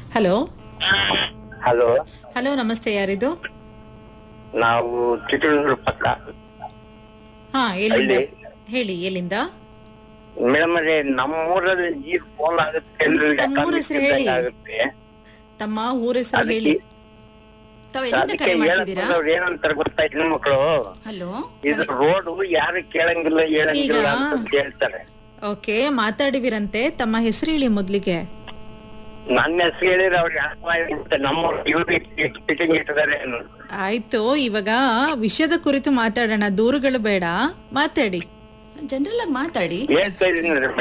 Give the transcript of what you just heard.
Hello hello hello ನಮಸ್ತೆ ಯಾರಿದು ನಾವು ಚಿತ್ರದುರ್ಗ ಪಕ್ಕ ಹಾ ಎಲ್ಲಿಂದ ಅಲ್ಲಿ. ಹೇಳಿ ಎಲ್ಲಿಂದ ಮೇಡಮ್ ಅದೇ ನಮ್ಮೂರಲ್ಲಿ ನೀರ್ ಫೋನ್ ಆಗುತ್ತೆ ಎಲ್ರಿಗೂ ತಮ್ಮ ಊರ್ ಹೆಸ್ರು ಹೇಳಿ. ಆಗುತ್ತೆ ತಮ್ಮ ಊರ ಹೆಸರು ಹೇಳಿ ಅದಕ್ಕೆ ತಾವ್ ಎಲ್ಲಿಂದ ಅದಕ್ಕೆ ಕರೆ ಹೇಳಕ್ ಮಾಡ್ತಿದ್ದೀರಾ ಬಂದವ್ರು ಏನಂತಾರೆ ಗೊತ್ತಾ ಹೆಣ್ಮಕ್ಳು ಹಲೋ ಇದು ರೋಡ್ ಯಾರು ಕೇಳಂಗಿಲ್ಲ ಹೇಳಂಗಿಲ್ಲ ಈಗ- ಅಂತ ಹೇಳ್ತಾರೆ ಓಕೆ ಮಾತಾಡಿವಿರಂತೆ ತಮ್ಮ ಹೆಸರು ಹೇಳಿ ಮೊದ್ಲಿಗೆ ನನ್ನ ಹೆಸರು ಹೇಳಿದ್ರೆ ಅವ್ರಿಗೆ ಅರ್ಥವಾಗುತ್ತೆ ನಮ್ಮ ಇವ್ರಿಗೆ ಫಿಟ್ಟಿಂಗ್ ಇಟ್ಟಿದ್ದಾರೆ ಏನು. ಆಯ್ತು ಇವಾಗ ವಿಷಯದ ಕುರಿತು ಮಾತಾಡೋಣ ದೂರುಗಳು ಬೇಡ ಮಾತಾಡಿ ಜನರಲ್ ಆಗಿ ಮಾತಾಡಿ ಹೇಳ್ತಾ ಇದೀನಿ